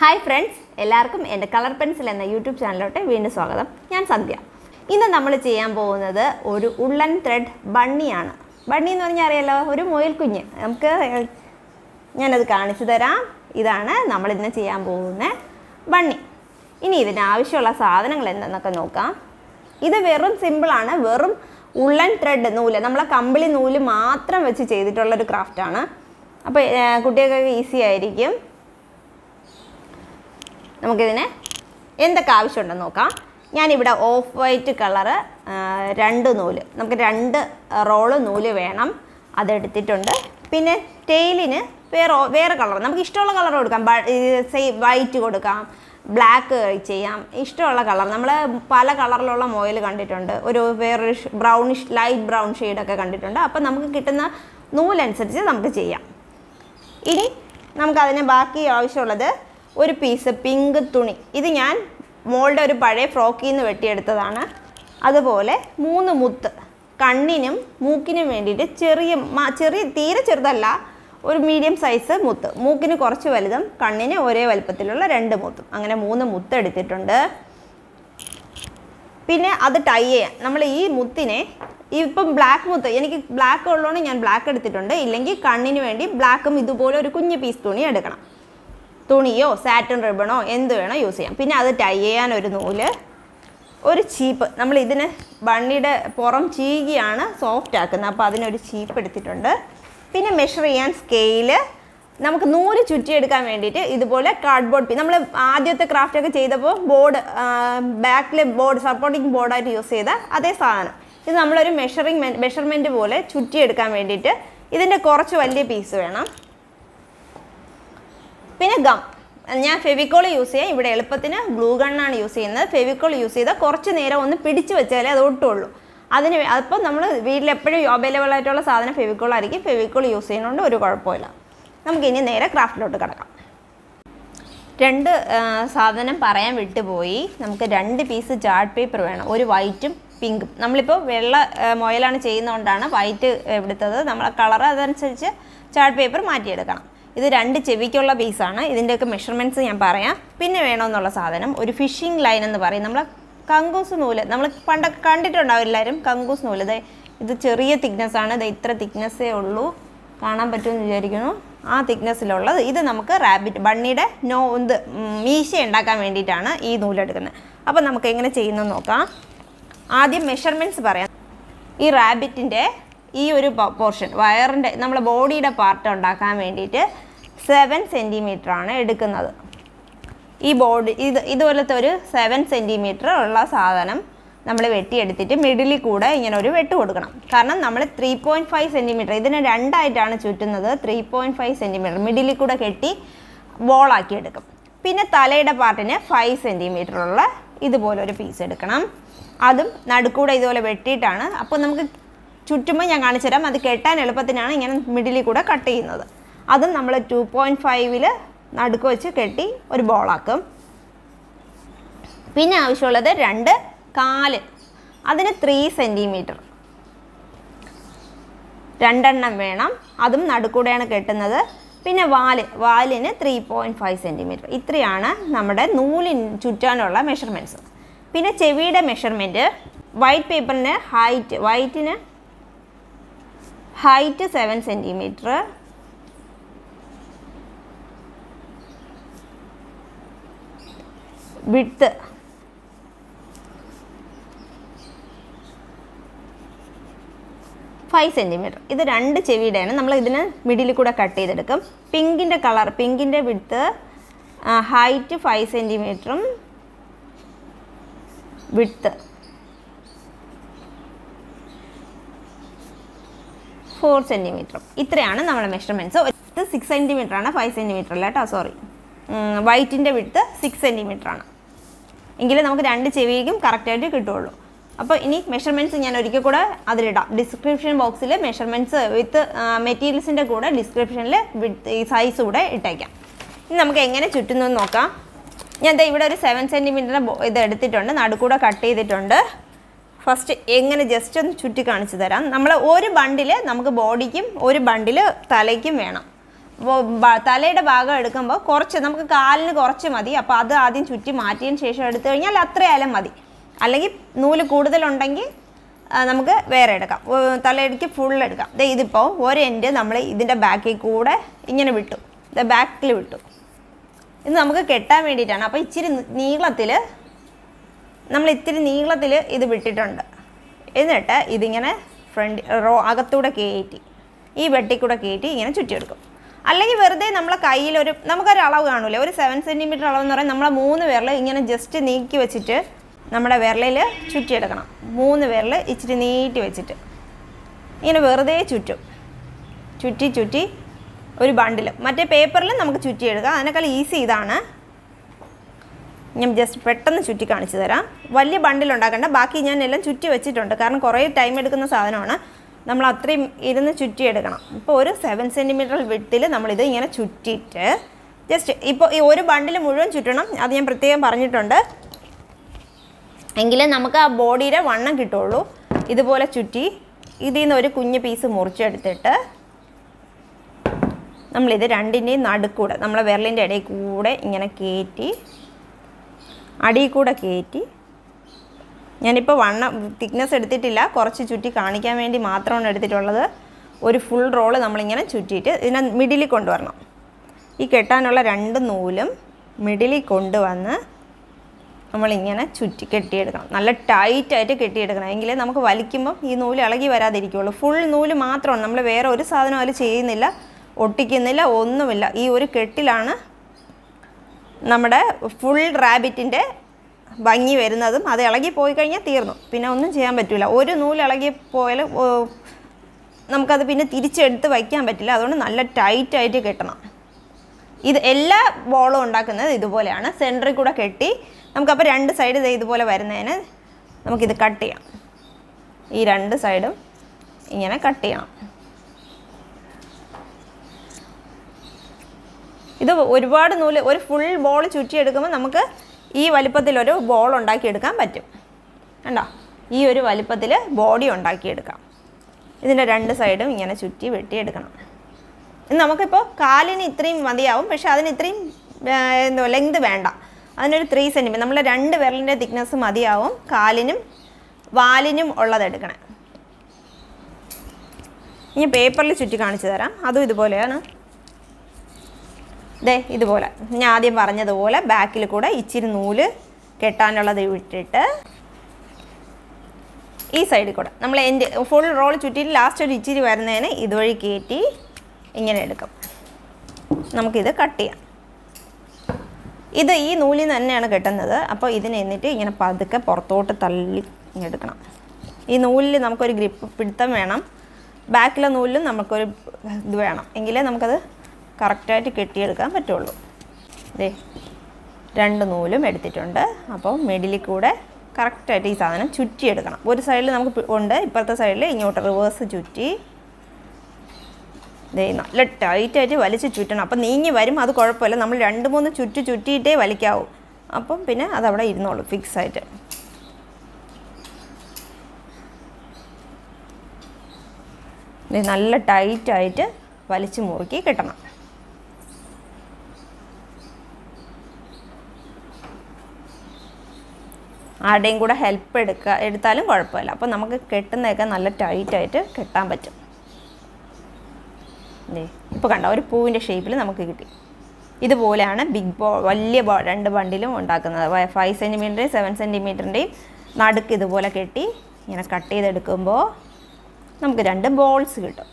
Hi friends എല്ലാവർക്കും എൻ്റെ colour pencil എന്ന യൂട്യൂബ് ചാനലിലോട്ട് വീണ്ടും സ്വാഗതം ഞാൻ സന്ധ്യ ഇന്ന് നമ്മൾ ചെയ്യാൻ പോകുന്നത് ഒരു ഉള്ളൻ ത്രെഡ് ബണ്ണിയാണ് ബണ്ണി എന്ന് പറഞ്ഞാൽ അറിയാലോ ഒരു മുയൽ കുഞ്ഞ് നമുക്ക് ഞാനത് കാണിച്ചു തരാം ഇതാണ് നമ്മൾ ഇന്ന് ചെയ്യാൻ പോകുന്ന ബണ്ണി ഇനി ഇതിന് ആവശ്യമുള്ള സാധനങ്ങൾ എന്തെന്നൊക്കെ നോക്കാം ഇത് വെറും സിമ്പിളാണ് വെറും ഉള്ളൻ ത്രെഡ് നൂല് നമ്മളെ കമ്പിളി നൂല് മാത്രം വെച്ച് ചെയ്തിട്ടുള്ളൊരു ക്രാഫ്റ്റാണ് അപ്പോൾ കുട്ടികൾക്കൊക്കെ ഈസി ആയിരിക്കും നമുക്കിതിന് എന്തൊക്കെ ആവശ്യമുണ്ടെന്ന് നോക്കാം ഞാനിവിടെ ഓഫ് വൈറ്റ് കളറ് രണ്ട് നൂല് നമുക്ക് രണ്ട് റോള് നൂല് വേണം അതെടുത്തിട്ടുണ്ട് പിന്നെ ടെയിലിന് വേറെ വേറെ കളർ നമുക്ക് ഇഷ്ടമുള്ള കളർ കൊടുക്കാം വൈറ്റ് കൊടുക്കാം ബ്ലാക്ക് ചെയ്യാം ഇഷ്ടമുള്ള കളർ നമ്മൾ പല കളറിലുള്ള മോയിൽ കണ്ടിട്ടുണ്ട് ഒരു വേറൊരു ബ്രൗണിഷ് ലൈറ്റ് ബ്രൗൺ ഷെയ്ഡൊക്കെ കണ്ടിട്ടുണ്ട് അപ്പം നമുക്ക് കിട്ടുന്ന നൂലനുസരിച്ച് നമുക്ക് ചെയ്യാം ഇനി നമുക്കതിന് ബാക്കി ആവശ്യമുള്ളത് ഒരു പീസ് പിങ്ക് തുണി ഇത് ഞാൻ മോളുടെ ഒരു പഴയ ഫ്രോക്കിൽ നിന്ന് വെട്ടിയെടുത്തതാണ് അതുപോലെ മൂന്ന് മുത്ത് കണ്ണിനും മൂക്കിനും വേണ്ടിയിട്ട് ചെറിയ മ- ചെറിയ തീരെ ചെറുതല്ല ഒരു മീഡിയം സൈസ് മുത്ത് മൂക്കിന് കുറച്ച് വലുതും കണ്ണിന് ഒരേ വലുപ്പത്തിലുള്ള രണ്ട് മുത്തും അങ്ങനെ മൂന്ന് മുത്ത് എടുത്തിട്ടുണ്ട് പിന്നെ അത് ടൈ ചെയ്യാൻ നമ്മൾ ഈ മുത്തിനെ ഇപ്പം ബ്ലാക്ക് മുത്ത് എനിക്ക് ബ്ലാക്ക് ഉള്ളതുകൊണ്ട് ഞാൻ ബ്ലാക്ക് എടുത്തിട്ടുണ്ട് ഇല്ലെങ്കിൽ കണ്ണിന് വേണ്ടി ബ്ലാക്കും ഇതുപോലെ ഒരു കുഞ്ഞ് പീസ് തുണി എടുക്കണം തുണിയോ സാറ്റൻ റിബണോ എന്ത് വേണോ യൂസ് ചെയ്യാം പിന്നെ അത് ടൈ ചെയ്യാൻ ഒരു നൂല് ഒരു ചീപ്പ് നമ്മൾ ഇതിന് ബണ്ണിയുടെ പുറം ചീകിയാണ് സോഫ്റ്റ് ആക്കുന്നത് അപ്പോൾ അതിനൊരു ചീപ്പ് എടുത്തിട്ടുണ്ട് പിന്നെ മെഷർ ചെയ്യാൻ സ്കെയില് നമുക്ക് നൂല് ചുറ്റിയെടുക്കാൻ വേണ്ടിയിട്ട് ഇതുപോലെ കാർഡ്ബോർഡ് പീ നമ്മൾ ആദ്യത്തെ ക്രാഫ്റ്റ് ഒക്കെ ചെയ്തപ്പോൾ ബോർഡ് ബാക്കിൽ ബോർഡ് സപ്പോർട്ടിങ് ബോർഡായിട്ട് യൂസ് ചെയ്ത അതേ സാധനം ഇത് നമ്മളൊരു മെഷറിങ് മെഷർമെൻറ്റ് പോലെ ചുറ്റിയെടുക്കാൻ വേണ്ടിയിട്ട് ഇതിൻ്റെ കുറച്ച് വലിയ പീസ് വേണം പിന്നെ ഗം ഞാൻ ഫെവിക്കോൾ യൂസ് ചെയ്യാം ഇവിടെ എളുപ്പത്തിന് ഗ്ലൂ ഗണ്ണാണ് യൂസ് ചെയ്യുന്നത് ഫെവിക്കോൾ യൂസ് ചെയ്താൽ കുറച്ച് നേരം ഒന്ന് പിടിച്ച് വെച്ചാലേ അത് ഒട്ടുള്ളൂ അതിന് വേ- അതിപ്പോൾ നമ്മൾ വീട്ടിലെപ്പോഴും അവൈലബിൾ ആയിട്ടുള്ള സാധനം ഫെവിക്കോൾ ആയിരിക്കും ഫെവിക്കോൾ യൂസ് ചെയ്യുന്നതുകൊണ്ട് ഒരു കുഴപ്പമില്ല നമുക്ക് ഇനി നേരെ ക്രാഫ്റ്റിലോട്ട് കിടക്കാം രണ്ട് ആ, സാധനം പറയാൻ വിട്ടുപോയി നമുക്ക് രണ്ട് പീസ് ചാർട്ട് പേപ്പർ വേണം ഒരു വൈറ്റും പിങ്കും നമ്മളിപ്പോൾ വെള്ള ആ, മുയലാണ് ചെയ്യുന്നതുകൊണ്ടാണ് വൈറ്റ് എടുത്തത് നമ്മളെ കളർ അതനുസരിച്ച് ചാർട്ട് പേപ്പർ മാറ്റിയെടുക്കണം ഇത് രണ്ട് ചെവിക്കുള്ള പീസാണ് ഇതിൻ്റെയൊക്കെ മെഷർമെൻറ്റ്സ് ഞാൻ പറയാം പിന്നെ വേണമെന്നുള്ള സാധനം ഒരു ഫിഷിംഗ് ലൈൻ എന്ന് പറയും നമ്മൾ കങ്കൂസ് നൂല് നമ്മൾ പണ്ടൊക്കെ കണ്ടിട്ടുണ്ടാവും എല്ലാവരും കങ്കൂസ് നൂല് ദേ ഇത് ചെറിയ തിക്നെസ് ആണ് ഇത് ഇത്ര തിക്നെസ്സേ ഉള്ളൂ കാണാൻ പറ്റുമെന്ന് വിചാരിക്കുന്നു ആ തിക്നെസ്സിലുള്ളത് ഇത് നമുക്ക് റാബിറ്റ് ബണ്ണിയുടെ നോ ഇത് ഉം, മീശ ഉണ്ടാക്കാൻ വേണ്ടിയിട്ടാണ് ഈ നൂലെടുക്കുന്നത് അപ്പോൾ നമുക്ക് എങ്ങനെ ചെയ്യുന്നു നോക്കാം ആദ്യം മെഷർമെൻറ്റ്സ് പറയാം ഈ റാബിറ്റിൻ്റെ ഈ ഒരു പോർഷൻ വയറിൻ്റെ നമ്മളെ ബോഡിയുടെ പാർട്ട് ഉണ്ടാക്കാൻ വേണ്ടിയിട്ട് സെവൻ ആണ് എടുക്കുന്നത് ഈ ബോഡി ഇത് ഇതുപോലത്തെ ഒരു സെവൻ സെൻറ്റിമീറ്റർ ഉള്ള സാധനം നമ്മൾ വെട്ടിയെടുത്തിട്ട് മിഡിലിൽ കൂടെ ഇങ്ങനെ ഒരു വെട്ട് കൊടുക്കണം കാരണം നമ്മൾ ത്രീ പോയിൻറ്റ് ഫൈവ് സെൻറ്റിമീറ്റർ ഇതിനെ രണ്ടായിട്ടാണ് ചുറ്റുന്നത് ത്രീ പോയിൻറ്റ് ഫൈവ് സെൻറ്റിമീറ്റർ മിഡിലിൽ കൂടെ കെട്ടി ബോളാക്കി എടുക്കും പിന്നെ തലയുടെ പാർട്ടിന് ഫൈവ് സെൻറ്റിമീറ്റർ ഉള്ള ഇതുപോലെ ഒരു പീസ് എടുക്കണം അതും നടുക്കൂടെ ഇതുപോലെ വെട്ടിയിട്ടാണ് അപ്പോൾ നമുക്ക് ചുറ്റുമ്പോൾ ഞാൻ കാണിച്ചു തരാം അത് കെട്ടാൻ എളുപ്പത്തിനാണ് ഇങ്ങനെ മിഡിലിൽ കൂടെ കട്ട് ചെയ്യുന്നത് അതും നമ്മൾ ടു പോയിൻറ്റ് ഫൈവിൽ നടുക്ക് വെച്ച് കെട്ടി ഒരു ബോളാക്കും പിന്നെ ആവശ്യമുള്ളത് രണ്ട് കാല് അതിന് ത്രീ സെൻറ്റിമീറ്റർ രണ്ടെണ്ണം വേണം അതും നടുക്കൂടെയാണ് കെട്ടുന്നത് പിന്നെ വാല് വാലിന് ത്രീ പോയിൻറ്റ് ഫൈവ് സെൻറ്റിമീറ്റർ ഇത്രയാണ് നമ്മുടെ നൂലിന് ചുറ്റാനുള്ള മെഷർമെൻറ്റ്സ് പിന്നെ ചെവിയുടെ മെഷർമെൻറ്റ് വൈറ്റ് പേപ്പറിന് ഹൈറ്റ് വൈറ്റിന് height seven centimetre width five centimetre ഇത് രണ്ട് ചെവിയുടെയാണ് നമ്മൾ ഇതിന് മിഡിലിൽ കൂടെ കട്ട് ചെയ്തെടുക്കും പിങ്കിൻ്റെ കളർ പിങ്കിൻ്റെ വിടുത്ത് ഹൈറ്റ് ഫൈവ് സെൻറ്റിമീറ്ററും വിട്ത്ത് ഫോർ സെൻറ്റിമീറ്ററും ഇത്രയാണ് നമ്മുടെ മെഷർമെൻറ്റ്സ് ഇത് സിക്സ് സെൻറ്റിമീറ്റർ ആണ് ഫൈവ് സെൻറ്റിമീറ്റർ അല്ല കേട്ടോ സോറി വൈറ്റിൻ്റെ വിടുത്ത് സിക്സ് സെൻറ്റിമീറ്റർ ആണ് എങ്കിലും നമുക്ക് രണ്ട് ചെവിക്കും കറക്റ്റായിട്ട് കിട്ടുള്ളൂ അപ്പോൾ ഇനി മെഷർമെൻറ്റ്സ് ഞാൻ ഒരിക്കൽ കൂടെ അതിലിടാം ഡിസ്ക്രിപ്ഷൻ ബോക്സിൽ മെഷർമെൻറ്റ്സ് വിത്ത് മെറ്റീരിയൽസിൻ്റെ കൂടെ ഡിസ്ക്രിപ്ഷനിൽ വിത്ത് ഈ സൈസ് കൂടെ ഇട്ടേക്കാം ഇനി നമുക്ക് എങ്ങനെ ചുറ്റുന്നു എന്ന് നോക്കാം ഞാൻ ദേ ഇവിടെ ഒരു സെവൻ സെൻറ്റിമീറ്ററിൻ്റെ ഇത് എടുത്തിട്ടുണ്ട് നടുക്കൂടെ കട്ട് ചെയ്തിട്ടുണ്ട് ഫസ്റ്റ് എങ്ങനെ ജസ്റ്റ് ഒന്ന് ചുറ്റി കാണിച്ചു തരാം നമ്മൾ ഒരു ബണ്ടിൽ നമുക്ക് ബോഡിക്കും ഒരു ബണ്ടിൽ തലയ്ക്കും വേണം ബോ- ബ- തലയുടെ ഭാഗം എടുക്കുമ്പോൾ കുറച്ച് നമുക്ക് കാലിന് കുറച്ച് മതി അപ്പോൾ അത് ആദ്യം ചുറ്റി മാറ്റിയതിന് ശേഷം എടുത്തു കഴിഞ്ഞാൽ അത്രയായാലും മതി അല്ലെങ്കിൽ നൂല് കൂടുതലുണ്ടെങ്കിൽ ആ, നമുക്ക് വേറെ എടുക്കാം ഓ, തലയിടിക്ക് ഫുൾ എടുക്കാം ദേ ഇതിപ്പോൾ ഒരു എൻഡ് നമ്മൾ ഇതിൻ്റെ ബാക്കിൽ കൂടെ ഇങ്ങനെ വിട്ടു ഇത് ബാക്കിൽ വിട്ടു ഇത് നമുക്ക് കെട്ടാൻ വേണ്ടിയിട്ടാണ് അപ്പോൾ ഇച്ചിരി നീളത്തിൽ നമ്മൾ ഇത്തിരി നീളത്തിൽ ഇത് വിട്ടിട്ടുണ്ട് എന്നിട്ട് ഇതിങ്ങനെ ഫ്രണ്ട് റോ അകത്തൂടെ കയറ്റി ഈ വെട്ടിക്കൂടെ കയറ്റി ഇങ്ങനെ ചുറ്റിയെടുക്കും അല്ലെങ്കിൽ വെറുതെ നമ്മളെ കയ്യിലൊരു നമുക്കൊരു അളവ് കാണൂലേ ഒരു സെവൻ സെൻറ്റിമീറ്റർ അളവ് എന്ന് പറയുന്നത് നമ്മളെ മൂന്ന് വിരൽ ഇങ്ങനെ ജസ്റ്റ് നീക്കി വെച്ചിട്ട് നമ്മുടെ വിരലിൽ ചുറ്റിയെടുക്കണം മൂന്ന് വിരൽ ഇച്ചിരി നീട്ടി വെച്ചിട്ട് ഇങ്ങനെ വെറുതെ ചുറ്റും ചുറ്റി ചുറ്റി ഒരു ബണ്ടിൽ മറ്റേ പേപ്പറിൽ നമുക്ക് ചുറ്റിയെടുക്കാം അതിനേക്കാൾ ഈസി ഇതാണ് ഞാൻ ജസ്റ്റ് പെട്ടെന്ന് ചുറ്റി കാണിച്ചു തരാം വലിയ ബണ്ടിൽ ഉണ്ടാക്കണ്ട ബാക്കി ഞാൻ എല്ലാം ചുറ്റി വെച്ചിട്ടുണ്ട് കാരണം കുറേ ടൈം എടുക്കുന്ന സാധനമാണ് നമ്മൾ അത്രയും ഇരുന്ന് ചുറ്റിയെടുക്കണം ഇപ്പോൾ ഒരു സെവൻ സെൻറ്റിമീറ്റർ വിട്ടിൽ നമ്മളിത് ഇങ്ങനെ ചുറ്റിയിട്ട് ജസ്റ്റ് ഇപ്പോൾ ഈ ഒരു ബണ്ടിൽ മുഴുവൻ ചുറ്റണം അത് ഞാൻ പ്രത്യേകം പറഞ്ഞിട്ടുണ്ട് എങ്കിലേ നമുക്ക് ആ ബോഡിയുടെ വണ്ണം കിട്ടുള്ളൂ ഇതുപോലെ ചുറ്റി ഇതിൽ നിന്ന് ഒരു കുഞ്ഞ് പീസ് മുറിച്ചെടുത്തിട്ട് നമ്മളിത് രണ്ടിൻ്റെയും നടുക്കൂടെ നമ്മളെ വിരലിൻ്റെ ഇടയിൽ കൂടെ ഇങ്ങനെ കയറ്റി അടിയിൽ കൂടെ കയറ്റി ഞാനിപ്പോൾ വണ്ണം തിക്നെസ് എടുത്തിട്ടില്ല കുറച്ച് ചുറ്റി കാണിക്കാൻ വേണ്ടി മാത്രമാണ് എടുത്തിട്ടുള്ളത് ഒരു ഫുൾ റോള് നമ്മളിങ്ങനെ ചുറ്റിയിട്ട് ഇതിനെ മിഡിലിൽ കൊണ്ടുവരണം ഈ കെട്ടാനുള്ള രണ്ട് നൂലും മിഡിലിൽ കൊണ്ടുവന്ന് നമ്മളിങ്ങനെ ചുറ്റി കെട്ടിയെടുക്കണം നല്ല ടൈറ്റായിട്ട് കെട്ടിയെടുക്കണം എങ്കിലേ നമുക്ക് വലിക്കുമ്പം ഈ നൂല് ഇളകി വരാതിരിക്കുള്ളൂ ഫുൾ നൂല് മാത്രമാണ് നമ്മൾ വേറെ ഒരു സാധനം അതിൽ ചെയ്യുന്നില്ല ഒട്ടിക്കുന്നില്ല ഒന്നുമില്ല ഈ ഒരു കെട്ടിലാണ് നമ്മുടെ ഫുൾ റാബിറ്റിൻ്റെ ഭംഗി വരുന്നതും അത് ഇളകി പോയി കഴിഞ്ഞാൽ തീർന്നു പിന്നെ ഒന്നും ചെയ്യാൻ പറ്റില്ല ഒരു നൂല് ഇളകി പോയാൽ ഓ, നമുക്കത് പിന്നെ തിരിച്ചെടുത്ത് വയ്ക്കാൻ പറ്റില്ല അതുകൊണ്ട് നല്ല ടൈറ്റായിട്ട് കെട്ടണം ഇത് എല്ലാ ബോളും ഉണ്ടാക്കുന്നത് ഇതുപോലെയാണ് സെൻറ്ററിൽ കൂടെ കെട്ടി നമുക്കപ്പോൾ രണ്ട് സൈഡ് ദേ ഇതുപോലെ വരുന്നതിന് നമുക്കിത് കട്ട് ചെയ്യാം ഈ രണ്ട് സൈഡും ഇങ്ങനെ കട്ട് ചെയ്യണം ഇത് ഒരുപാട് നൂല് ഒരു ഫുൾ ബോൾ ചുറ്റിയെടുക്കുമ്പോൾ നമുക്ക് ഈ വലിപ്പത്തിലൊരു ബോൾ ഉണ്ടാക്കിയെടുക്കാൻ പറ്റും കണ്ടോ ഈ ഒരു വലിപ്പത്തിൽ ബോഡി ഉണ്ടാക്കിയെടുക്കാം ഇതിൻ്റെ രണ്ട് സൈഡും ഇങ്ങനെ ചുറ്റി വെട്ടിയെടുക്കണം ഇത് നമുക്കിപ്പോൾ കാലിന് ഇത്രയും മതിയാവും പക്ഷെ അതിന് ഇത്രയും ആ, എന്തോ ലെങ്ത് വേണ്ട അതിനൊരു ത്രീ സെൻറ്റിമീറ്റർ നമ്മൾ രണ്ട് വിരലിൻ്റെ തിക്നെസ് മതിയാവും കാലിനും വാലിനും ഉള്ളത് എടുക്കണേ ഇനി പേപ്പറിൽ ചുറ്റി കാണിച്ചു തരാം അതും ഇതുപോലെയാണ് ദേ ഇതുപോലെ ഞാൻ ആദ്യം പറഞ്ഞതുപോലെ ബാക്കിൽ കൂടെ ഇച്ചിരി നൂല് കെട്ടാനുള്ളത് വിട്ടിട്ട് ഈ സൈഡിൽ കൂടെ നമ്മൾ എൻ്റെ ഫുൾ റോൾ ചുറ്റിയിട്ട് ലാസ്റ്റ് ഒരു ഇച്ചിരി വരുന്നതിന് ഇതുവഴി കയറ്റി ഇങ്ങനെ എടുക്കും നമുക്കിത് കട്ട് ചെയ്യാം ഇത് ഈ നൂലിൽ നിന്ന് തന്നെയാണ് കെട്ടുന്നത് അപ്പോൾ ഇതിനെ എന്നിട്ട് ഇങ്ങനെ പതുക്കെ പുറത്തോട്ട് തള്ളി ഇങ്ങനെ എടുക്കണം ഈ നൂലിൽ നമുക്കൊരു ഗ്രിപ്പ് പിടുത്തം വേണം ബാക്കിലെ നൂലിലും നമുക്കൊരു ഇത് വേണം എങ്കിലേ നമുക്കത് കറക്റ്റായിട്ട് കെട്ടിയെടുക്കാൻ പറ്റുള്ളൂ ദേ രണ്ട് നൂലും എടുത്തിട്ടുണ്ട് അപ്പോൾ മിഡിലിൽ കൂടെ കറക്റ്റായിട്ട് ഈ സാധനം ചുറ്റിയെടുക്കണം ഒരു സൈഡിൽ നമുക്ക് പി- ഉണ്ട് ഇപ്പുറത്തെ സൈഡിൽ ഇങ്ങോട്ട് റിവേഴ്സ് ചുറ്റി ദേ നല്ല ടൈറ്റായിട്ട് വലിച്ച് ചുറ്റണം അപ്പം നീങ്ങി വരും അത് കുഴപ്പമില്ല നമ്മൾ രണ്ട് മൂന്ന് ചുറ്റി ചുറ്റിയിട്ടേ വലിക്കാവൂ അപ്പം പിന്നെ അതവിടെ ഇരുന്നോളൂ ഫിക്സ് ആയിട്ട് ദേ നല്ല ടൈറ്റായിട്ട് വലിച്ച് മുറുക്കി കിട്ടണം ആരുടെയും കൂടെ ഹെൽപ്പ് എടുക്കുക എടുത്താലും കുഴപ്പമില്ല അപ്പോൾ നമുക്ക് കെട്ടുന്നതൊക്കെ നല്ല ടൈറ്റായിട്ട് കെട്ടാൻ പറ്റും ദേ ഇപ്പോൾ കണ്ടോ ഒരു പൂവിൻ്റെ ഷേപ്പിൽ നമുക്ക് കിട്ടി ഇതുപോലെയാണ് ബിഗ് ബോ വലിയ ബോ രണ്ട് ബണ്ടിലും ഉണ്ടാക്കുന്നത് ഫൈവ് സെൻറ്റിമീറ്ററിൻ്റെയും സെവൻ സെൻറ്റിമീറ്ററിൻ്റെയും നടുക്ക് ഇതുപോലെ കെട്ടി ഇങ്ങനെ കട്ട് ചെയ്തെടുക്കുമ്പോൾ നമുക്ക് രണ്ട് ബോൾസ് കിട്ടും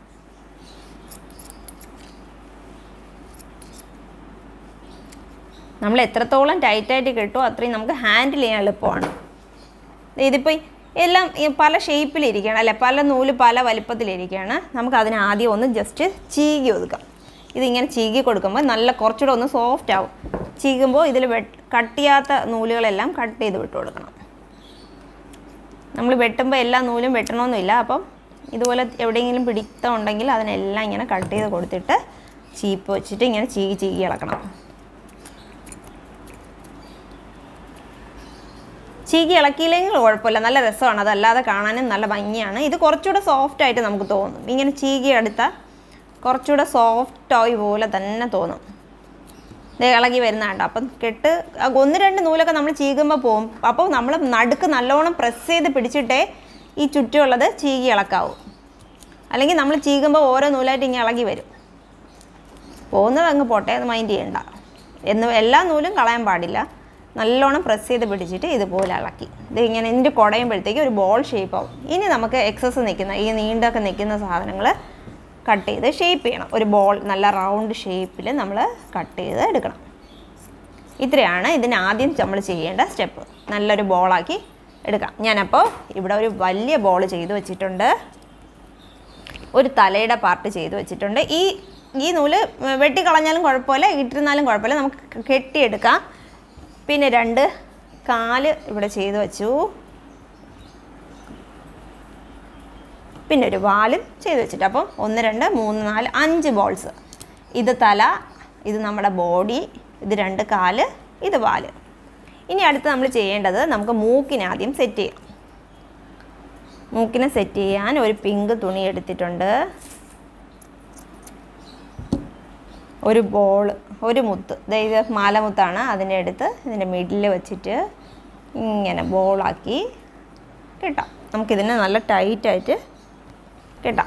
നമ്മൾ എത്രത്തോളം ടൈറ്റായിട്ട് കിട്ടുമോ അത്രയും നമുക്ക് ഹാൻഡിൽ ചെയ്യാൻ എളുപ്പമാണ് ഇതിപ്പോൾ എല്ലാം ഈ പല ഷേപ്പിലിരിക്കുകയാണ് അല്ലെ പല നൂല് പല വലിപ്പത്തിലിരിക്കുകയാണ് നമുക്ക് അതിനെ ആദ്യം ഒന്ന് ജസ്റ്റ് ചീകി ഒതുക്കാം ഇതിങ്ങനെ ചീകി കൊടുക്കുമ്പോൾ നല്ല കുറച്ചുകൂടെ ഒന്ന് സോഫ്റ്റ് ആവും ചീകുമ്പോൾ ഇതിൽ വെ കട്ട് ചെയ്യാത്ത നൂലുകളെല്ലാം കട്ട് ചെയ്ത് വിട്ട് കൊടുക്കണം നമ്മൾ വെട്ടുമ്പോൾ എല്ലാ നൂലും വെട്ടണമെന്നില്ല അപ്പം ഇതുപോലെ എവിടെയെങ്കിലും പിടിത്തം ഉണ്ടെങ്കിൽ അതിനെല്ലാം ഇങ്ങനെ കട്ട് ചെയ്ത് കൊടുത്തിട്ട് ചീപ്പ് വെച്ചിട്ട് ഇങ്ങനെ ചീകി ചീകി ഇളക്കണം ചീകി ഇളക്കിയില്ലെങ്കിൽ കുഴപ്പമില്ല നല്ല രസമാണ് അതല്ലാതെ കാണാനും നല്ല ഭംഗിയാണ് ഇത് കുറച്ചുകൂടെ സോഫ്റ്റ് ആയിട്ട് നമുക്ക് തോന്നും ഇങ്ങനെ ചീകി എടുത്താൽ കുറച്ചുകൂടെ സോഫ്റ്റ് ടോയ് പോലെ തന്നെ തോന്നും ദേ ഇളകി വരുന്ന കണ്ടോ അപ്പം കെട്ട് ആ ഒന്ന് രണ്ട് നൂലൊക്കെ നമ്മൾ ചീകുമ്പോൾ പോകും അപ്പോൾ നമ്മൾ നടുക്ക് നല്ലോണം പ്രസ് ചെയ്ത് പിടിച്ചിട്ടേ ഈ ചുറ്റുമുള്ളത് ചീകി ഇളക്കാവൂ അല്ലെങ്കിൽ നമ്മൾ ചീകുമ്പോൾ ഓരോ നൂലായിട്ട് ഇങ്ങനെ ഇളകി വരും പോകുന്നത് അങ്ങ് പോട്ടെ അത് മൈൻഡ് ചെയ്യണ്ട എന്ന് എല്ലാ നൂലും കളയാൻ പാടില്ല നല്ലോണം പ്രസ് ചെയ്ത് പിടിച്ചിട്ട് ഇതുപോലെ ഇളക്കി ഇത് ഇങ്ങനെ ഇതിൻ്റെ കുടയുമ്പോഴത്തേക്ക് ഒരു ബോൾ ഷേപ്പ് ആവും ഇനി നമുക്ക് എക്സസ് നിൽക്കുന്ന ഈ നീണ്ടൊക്കെ നിൽക്കുന്ന സാധനങ്ങൾ കട്ട് ചെയ്ത് ഷേപ്പ് ചെയ്യണം ഒരു ബോൾ നല്ല റൗണ്ട് ഷേപ്പിൽ നമ്മൾ കട്ട് ചെയ്ത് എടുക്കണം ഇത്രയാണ് ഇതിന് ആദ്യം നമ്മൾ ചെയ്യേണ്ട സ്റ്റെപ്പ് നല്ലൊരു ബോളാക്കി എടുക്കാം ഞാനപ്പോൾ ഇവിടെ ഒരു വലിയ ബോൾ ചെയ്ത് വെച്ചിട്ടുണ്ട് ഒരു തലയുടെ പാർട്ട് ചെയ്ത് വെച്ചിട്ടുണ്ട് ഈ ഈ നൂല് വെട്ടിക്കളഞ്ഞാലും കുഴപ്പമില്ല ഇട്ടിരുന്നാലും കുഴപ്പമില്ല നമുക്ക് കെട്ടിയെടുക്കാം പിന്നെ രണ്ട് കാല് ഇവിടെ ചെയ്ത് വെച്ചു പിന്നെ ഒരു വാലും ചെയ്ത് വെച്ചിട്ട് അപ്പം ഒന്ന് രണ്ട് മൂന്ന് നാല് അഞ്ച് ബോൾസ് ഇത് തല ഇത് നമ്മുടെ ബോഡി ഇത് രണ്ട് കാല് ഇത് വാല് ഇനി അടുത്ത് നമ്മൾ ചെയ്യേണ്ടത് നമുക്ക് മൂക്കിനെ ആദ്യം സെറ്റ് ചെയ്യാം മൂക്കിനെ സെറ്റ് ചെയ്യാൻ ഒരു പിങ്ക് തുണി എടുത്തിട്ടുണ്ട് ഒരു ബോൾ ഒരു മുത്ത് ദേ ഇത് മാലമുത്താണ് അതിൻ്റെ അടുത്ത് ഇതിൻ്റെ മിഡിൽ വെച്ചിട്ട് ഇങ്ങനെ ബോളാക്കി കിട്ടാം നമുക്കിതിനെ നല്ല ടൈറ്റായിട്ട് കിട്ടാം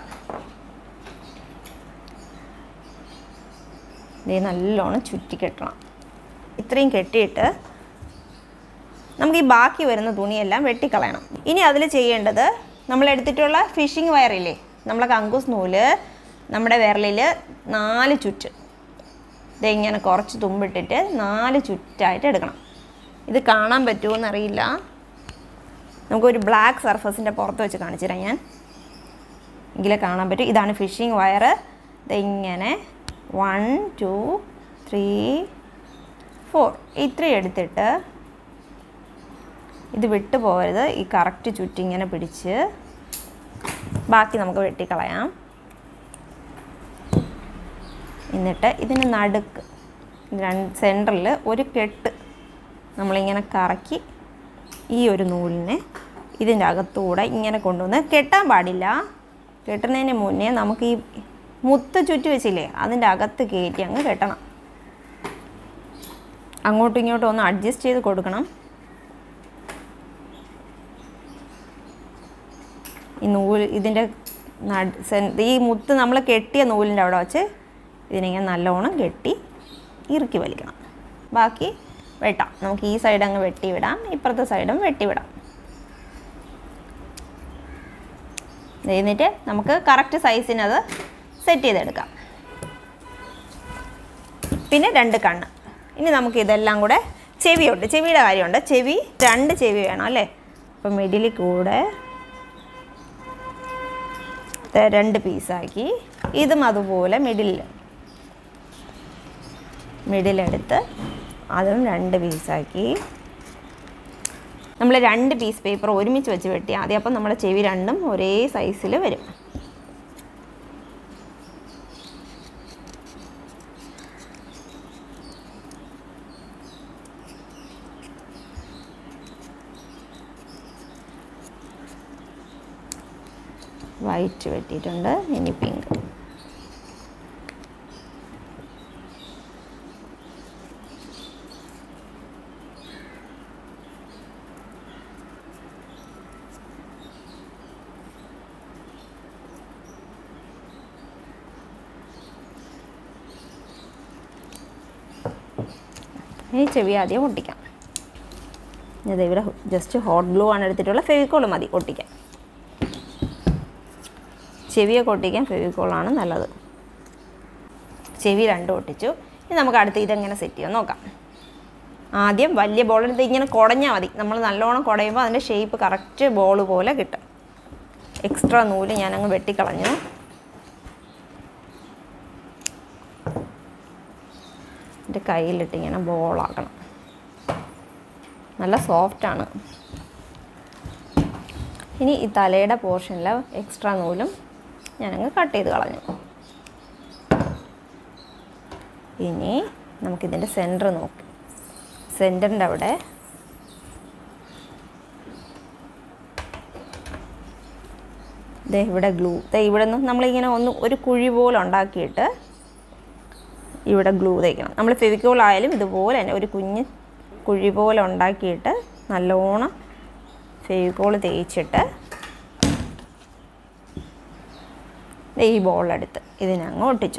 ഇത് നല്ലോണം ചുറ്റി കെട്ടണം ഇത്രയും കെട്ടിയിട്ട് നമുക്ക് ഈ ബാക്കി വരുന്ന തുണിയെല്ലാം വെട്ടിക്കളയണം ഇനി അതിൽ ചെയ്യേണ്ടത് നമ്മൾ എടുത്തിട്ടുള്ള ഫിഷിംഗ് വയറില്ലേ നമ്മളെ കങ്കൂസ് നൂല് നമ്മുടെ വിരലിൽ നാല് ചുറ്റ് ഇതിങ്ങനെ കുറച്ച് തുമ്പിട്ടിട്ട് നാല് ചുറ്റായിട്ട് എടുക്കണം ഇത് കാണാൻ പറ്റുമോ എന്നറിയില്ല നമുക്കൊരു ബ്ലാക്ക് സർഫസിൻ്റെ പുറത്ത് വെച്ച് കാണിച്ചു തരാം ഞാൻ എങ്കിലേ കാണാൻ പറ്റും ഇതാണ് ഫിഷിംഗ് വയർ ഇതിങ്ങനെ വൺ ടു ത്രീ ഫോർ ഇത്രയും എടുത്തിട്ട് ഇത് വിട്ടു പോകരുത് ഈ കറക്റ്റ് ചുറ്റിങ്ങനെ പിടിച്ച് ബാക്കി നമുക്ക് വെട്ടിക്കളയാം എന്നിട്ട് ഇതിന് നടുക്ക് രണ്ട് സെൻറ്ററിൽ ഒരു കെട്ട് നമ്മളിങ്ങനെ കറക്കി ഈ ഒരു നൂലിനെ ഇതിൻ്റെ അകത്തൂടെ ഇങ്ങനെ കൊണ്ടുവന്ന് കെട്ടാൻ പാടില്ല കെട്ടുന്നതിന് മുന്നേ നമുക്ക് ഈ മുത്ത് ചുറ്റി വെച്ചില്ലേ അതിൻ്റെ അകത്ത് കയറ്റി അങ്ങ് കെട്ടണം അങ്ങോട്ടും ഇങ്ങോട്ടും ഒന്ന് അഡ്ജസ്റ്റ് ചെയ്ത് കൊടുക്കണം ഈ നൂല് ഇതിൻ്റെ നട സെൻ- ഈ മുത്ത് നമ്മൾ കെട്ടിയ നൂലിൻ്റെ അവിടെ വെച്ച് ഇതിനിങ്ങനെ നല്ലോണം കെട്ടി ഇറുക്കി വലിക്കണം ബാക്കി വെട്ടാം നമുക്ക് ഈ സൈഡ് അങ്ങ് വെട്ടി വിടാം ഇപ്പുറത്തെ സൈഡും വെട്ടി വിടാം ഇത് എന്നിട്ട് നമുക്ക് കറക്റ്റ് സൈസിനത് സെറ്റ് ചെയ്തെടുക്കാം പിന്നെ രണ്ട് കണ്ണ് ഇനി നമുക്ക് ഇതെല്ലാം കൂടെ ചെവിയുണ്ട് ചെവിയുടെ കാര്യമുണ്ട് ചെവി രണ്ട് ചെവി വേണം അല്ലേ അപ്പം മിഡിലിൽ കൂടെ ദേ രണ്ട് പീസാക്കി ഇതും അതുപോലെ മിഡിലിൽ മിഡിലെടുത്ത് അതും രണ്ട് പീസാക്കി നമ്മൾ രണ്ട് പീസ് പേപ്പർ ഒരുമിച്ച് വെച്ച് വെട്ടി ആദ്യം അപ്പം നമ്മുടെ ചെവി രണ്ടും ഒരേ സൈസിൽ വരും വൈറ്റ് വെട്ടിയിട്ടുണ്ട് ഇനി പിങ്ക് ഇനി ചെവി ആദ്യം ഒട്ടിക്കാം ഇത് ഇവിടെ ജസ്റ്റ് ഹോട്ട് ഗ്ലൂ ആണ് എടുത്തിട്ടുള്ള ഫെവിക്കോൾ മതി ഒട്ടിക്കാൻ ചെവിയൊക്കെ ഒട്ടിക്കാൻ ഫെവിക്കോളാണ് നല്ലത് ചെവി രണ്ടും ഒട്ടിച്ചു ഇനി നമുക്ക് അടുത്ത് ഇതെങ്ങനെ സെറ്റ് ചെയ്യാൻ നോക്കാം ആദ്യം വലിയ ബോൾ എടുത്ത് ഇങ്ങനെ കുടഞ്ഞാൽ മതി നമ്മൾ നല്ലോണം കുടയുമ്പോൾ അതിൻ്റെ ഷേപ്പ് കറക്റ്റ് ബോൾ പോലെ കിട്ടും എക്സ്ട്രാ നൂല് ഞാനങ്ങ് വെട്ടിക്കളഞ്ഞു എൻ്റെ കയ്യിലിട്ട് ഇങ്ങനെ ബോളാക്കണം നല്ല സോഫ്റ്റാണ് ഇനി ഈ തലയുടെ പോർഷനിലെ എക്സ്ട്രാ നൂലും ഞാനങ്ങ് കട്ട് ചെയ്ത് കളഞ്ഞു ഇനി നമുക്കിതിൻ്റെ സെൻറ്റർ നോക്കി സെൻറ്ററിൻ്റെ അവിടെ ദേ ഇവിടെ ഗ്ലൂ ദേ ഇവിടെ നിന്ന് നമ്മളിങ്ങനെ ഒന്ന് ഒരു കുഴി പോലെ ഉണ്ടാക്കിയിട്ട് ഇവിടെ ഗ്ലൂ തേക്കണം നമ്മൾ ഫെവിക്കോൾ ആയാലും ഇതുപോലെ തന്നെ ഒരു കുഞ്ഞ് കുഴി പോലെ ഉണ്ടാക്കിയിട്ട് നല്ലോണം ഫെവിക്കോൾ തേച്ചിട്ട് ദേ ഈ ബോളെടുത്ത് ഇതിനങ്ങ് ഒട്ടിച്ചു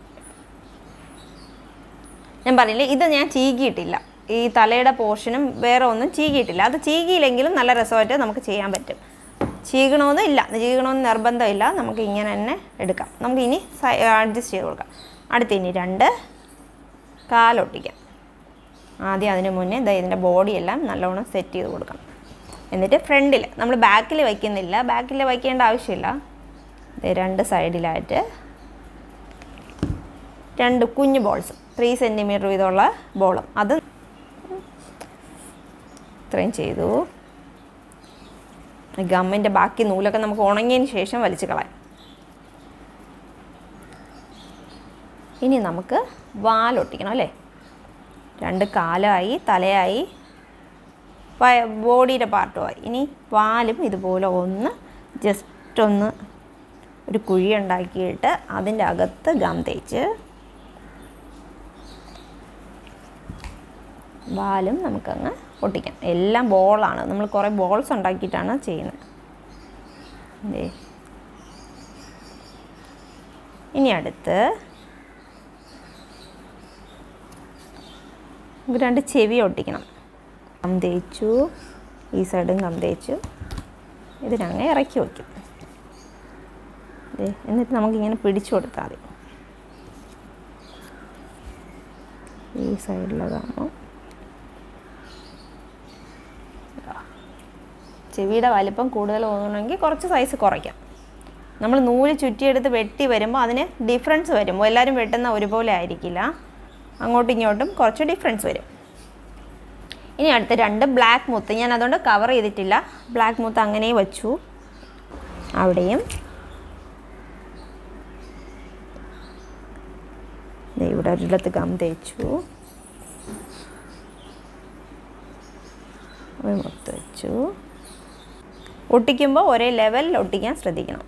ഞാൻ പറഞ്ഞില്ലേ ഇത് ഞാൻ ചീകിയിട്ടില്ല ഈ തലയുടെ പോർഷനും വേറെ ഒന്നും ചീകിയിട്ടില്ല അത് ചീകിയില്ലെങ്കിലും നല്ല രസമായിട്ട് നമുക്ക് ചെയ്യാൻ പറ്റും ചീകണമെന്ന് ഇല്ല ചീകണമെന്ന് നിർബന്ധമില്ല നമുക്ക് ഇങ്ങനെ തന്നെ എടുക്കാം നമുക്ക് ഇനി അഡ്ജസ്റ്റ് ചെയ്ത് കൊടുക്കാം അടുത്ത് ഇനി രണ്ട് കാലൊട്ടിക്കാം ആദ്യം അതിന് മുന്നേ ദാ ഇതിൻ്റെ ബോഡിയെല്ലാം നല്ലോണം സെറ്റ് ചെയ്ത് കൊടുക്കണം എന്നിട്ട് ഫ്രണ്ടിൽ നമ്മൾ ബാക്കിൽ വയ്ക്കുന്നില്ല ബാക്കിൽ വയ്ക്കേണ്ട ആവശ്യമില്ല ദേ രണ്ട് സൈഡിലായിട്ട് രണ്ട് കുഞ്ഞു ബോൾസ് ത്രീ സെൻറ്റിമീറ്റർ വീതമുള്ള ബോളും അത് ഇത്രയും ചെയ്തു ഗമ്മിൻ്റെ ബാക്കി നൂലൊക്കെ നമുക്ക് ഉണങ്ങിയതിന് ശേഷം വലിച്ചു കളയാം ഇനി നമുക്ക് വാലൊട്ടിക്കണം അല്ലേ രണ്ട് കാലായി തലയായി ബോഡിയുടെ പാർട്ടുമായി ഇനി വാലും ഇതുപോലെ ഒന്ന് ജസ്റ്റ് ഒന്ന് ഒരു കുഴി ഉണ്ടാക്കിയിട്ട് അതിൻ്റെ അകത്ത് ഗം തേച്ച് വാലും നമുക്കങ്ങ് ഒട്ടിക്കാം എല്ലാം ബോളാണ് നമ്മൾ കുറേ ബോൾസ് ഉണ്ടാക്കിയിട്ടാണ് ചെയ്യുന്നത് ദേ. ഇനി അടുത്ത് നമുക്ക് രണ്ട് ചെവി ഒട്ടിക്കണം കം തേച്ചു ഈ സൈഡും കം തേച്ചു ഇതിനങ്ങ് ഇറക്കി വയ്ക്കും ദേ, എന്നിട്ട് നമുക്കിങ്ങനെ പിടിച്ചു കൊടുത്താൽ മതി ഈ സൈഡിലതാകുമ്പോൾ ചെവിയുടെ വലിപ്പം കൂടുതൽ തോന്നണമെങ്കിൽ കുറച്ച് സൈസ് കുറയ്ക്കാം നമ്മൾ നൂല് ചുറ്റിയെടുത്ത് വെട്ടി വരുമ്പോൾ അതിന് ഡിഫറൻസ് വരും എല്ലാവരും വെട്ടുന്ന ഒരുപോലെ ആയിരിക്കില്ല അങ്ങോട്ടും ഇങ്ങോട്ടും കുറച്ച് ഡിഫറൻസ് വരും ഇനി അടുത്ത രണ്ട് ബ്ലാക്ക് മുത്ത് ഞാൻ അതുകൊണ്ട് കവർ ചെയ്തിട്ടില്ല ബ്ലാക്ക് മുത്ത് അങ്ങനെ വച്ചു അവിടെയും ദേ ഇവിടെ ഒരിടത്ത് ഗം തേച്ചു ഒരു മുത്ത് വെച്ചു ഒട്ടിക്കുമ്പോൾ ഒരേ ലെവലിൽ ഒട്ടിക്കാൻ ശ്രദ്ധിക്കണം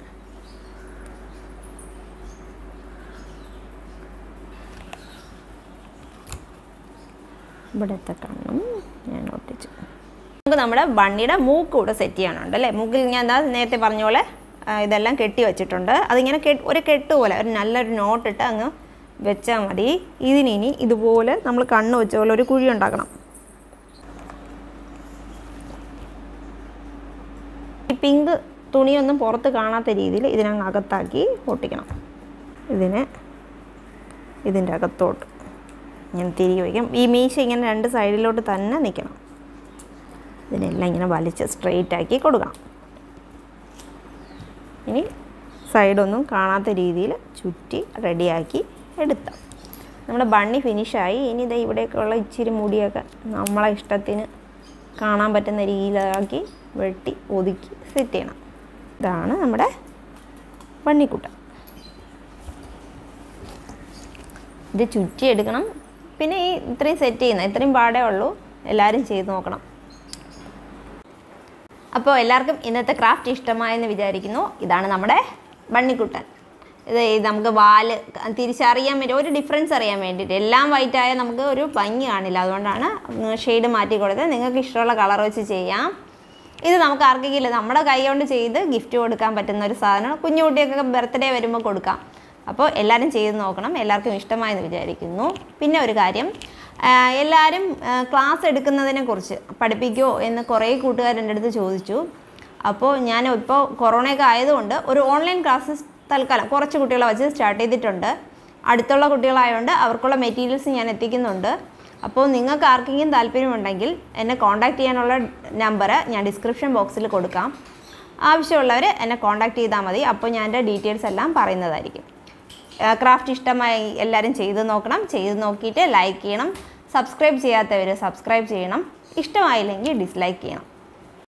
ഇവിടുത്തെ കണ്ണും ഞാൻ ഒട്ടിച്ചു നമുക്ക് നമ്മുടെ ബണ്ണിയുടെ മൂക്ക് കൂടെ സെറ്റ് ചെയ്യാനുണ്ട് അല്ലേ മൂക്കിൽ ഞാൻ എന്താ നേരത്തെ പറഞ്ഞ പോലെ ആ, ഇതെല്ലാം കെട്ടി വെച്ചിട്ടുണ്ട് അതിങ്ങനെ കെ ഒരു കെട്ട് പോലെ ഒരു നല്ലൊരു നോട്ടിട്ട് അങ്ങ് വെച്ചാൽ മതി ഇതിനിനി ഇതുപോലെ നമ്മൾ കണ്ണ് വെച്ച പോലെ ഒരു കുഴി ഉണ്ടാക്കണം ഈ പിങ്ക് തുണിയൊന്നും പുറത്ത് കാണാത്ത രീതിയിൽ ഇതിനങ്ങ് അകത്താക്കി ഒട്ടിക്കണം ഇതിനെ ഇതിൻ്റെ അകത്തോട്ട് ഇങ്ങനെ തിരികെ വയ്ക്കും ഈ മീശ ഇങ്ങനെ രണ്ട് സൈഡിലോട്ട് തന്നെ നിൽക്കണം ഇതിനെല്ലാം ഇങ്ങനെ വലിച്ച് സ്ട്രെയിറ്റ് ആക്കി കൊടുക്കണം ഇനി സൈഡൊന്നും കാണാത്ത രീതിയിൽ ചുറ്റി റെഡിയാക്കി എടുത്താം നമ്മുടെ ബണ്ണി ഫിനിഷായി ഇനി ഇതാ ഇവിടേക്കുള്ള ഇച്ചിരി മുടിയൊക്കെ നമ്മളെ ഇഷ്ടത്തിന് കാണാൻ പറ്റുന്ന രീതിയിലാക്കി വെട്ടി ഒതുക്കി സെറ്റ് ചെയ്യണം ഇതാണ് നമ്മുടെ ബണ്ണിക്കുട്ട ഇത് ചുറ്റി എടുക്കണം പിന്നെ ഈ ഇത്രയും സെറ്റ് ചെയ്യുന്ന ഇത്രയും പാടേ ഉള്ളൂ എല്ലാവരും ചെയ്ത് നോക്കണം അപ്പോൾ എല്ലാവർക്കും ഇന്നത്തെ ക്രാഫ്റ്റ് ഇഷ്ടമായെന്ന് വിചാരിക്കുന്നു ഇതാണ് നമ്മുടെ ബണ്ണിക്കുട്ടൻ ഇത് ഈ നമുക്ക് വാല് തിരിച്ചറിയാൻ വേണ്ടി ഒരു ഡിഫറൻസ് അറിയാൻ വേണ്ടിയിട്ട് എല്ലാം white ആയാൽ നമുക്ക് ഒരു ഭംഗി കാണില്ല അതുകൊണ്ടാണ് ഷെയ്ഡ് മാറ്റി കൊടുത്ത് നിങ്ങൾക്ക് ഇഷ്ടമുള്ള കളർ വെച്ച് ചെയ്യാം ഇത് നമുക്ക് ആർക്കെങ്കിലും നമ്മുടെ കൈ കൊണ്ട് ചെയ്ത് ഗിഫ്റ്റ് കൊടുക്കാൻ പറ്റുന്ന ഒരു സാധനം കുഞ്ഞു കുട്ടിയൊക്കെ ബർത്ത്ഡേ വരുമ്പോൾ കൊടുക്കാം അപ്പോൾ എല്ലാവരും ചെയ്ത് നോക്കണം എല്ലാവർക്കും ഇഷ്ടമായെന്ന് വിചാരിക്കുന്നു പിന്നെ ഒരു കാര്യം ആ, എല്ലാവരും ക്ലാസ് എടുക്കുന്നതിനെ കുറിച്ച് പഠിപ്പിക്കുമോ എന്ന് കുറേ കൂട്ടുകാർ എൻ്റെ അടുത്ത് ചോദിച്ചു അപ്പോൾ ഞാൻ ഇപ്പോൾ കൊറോണയൊക്കെ ആയതുകൊണ്ട് ഒരു ഓൺലൈൻ ക്ലാസ്സസ് തൽക്കാലം കുറച്ച് കുട്ടികളെ വെച്ച് സ്റ്റാർട്ട് ചെയ്തിട്ടുണ്ട് അടുത്തുള്ള കുട്ടികളായതുകൊണ്ട് അവർക്കുള്ള മെറ്റീരിയൽസ് ഞാൻ എത്തിക്കുന്നുണ്ട് അപ്പോൾ നിങ്ങൾക്ക് ആർക്കെങ്കിലും താല്പര്യമുണ്ടെങ്കിൽ എന്നെ കോൺടാക്റ്റ് ചെയ്യാനുള്ള നമ്പർ ഞാൻ ഡിസ്ക്രിപ്ഷൻ ബോക്സിൽ കൊടുക്കാം ആവശ്യമുള്ളവർ എന്നെ കോൺടാക്റ്റ് ചെയ്താൽ മതി അപ്പോൾ ഞാൻ എൻ്റെ ഡീറ്റെയിൽസ് എല്ലാം പറയുന്നതായിരിക്കും ക്രാഫ്റ്റ് ഇഷ്ടമായി എല്ലാവരും ചെയ്ത് നോക്കണം ചെയ്ത് നോക്കിയിട്ട് ലൈക്ക് ചെയ്യണം സബ്സ്ക്രൈബ് ചെയ്യാത്തവർ സബ്സ്ക്രൈബ് ചെയ്യണം ഇഷ്ടമായില്ലെങ്കിൽ ഡിസ്ലൈക്ക് ചെയ്യണം